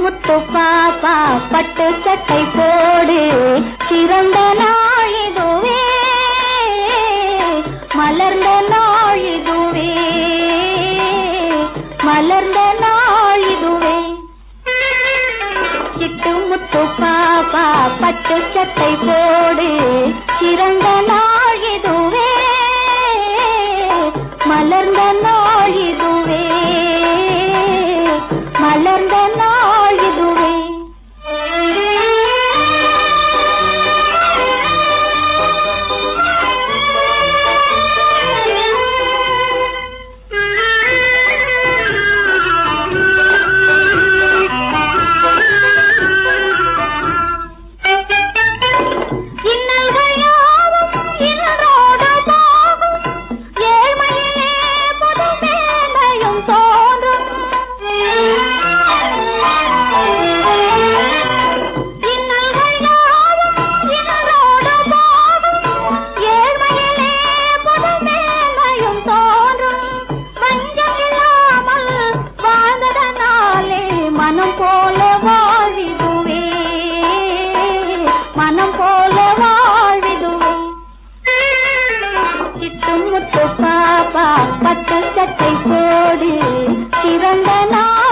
முத்து பாப்பா பட்டு சட்டை போடு சிறந்த நாள் இதுவே மலர்ந்த நாள் இதுவே மலர்ந்த நாள் இதுவே சிட்டு முத்து பாப்பா பட்டு சட்டை போடு சிறந்த நாள் இதுவே மலர்ந்த நாள் இதுவே மலர்ந்த நாள் இதுவே இன்னல்கள் யாவும் இன்றோடு போகும். ஏழ்மையிலே புதுமேன்மையும் தோன்றும். இன்னல்கள் யாவும் இன்றோடு போகும். ஏழ்மையிலே புதுமேன்மையும் தோன்றும். வஞ்சம் இல்லாமல் வாழ்ந்ததனாலே மனம் போல வாழ்விதுவே மனம் போல வாழ்விதுவே சிட்டு முத்து பாப்பா பட்டு சட்டை போடு சிறந்த நாள்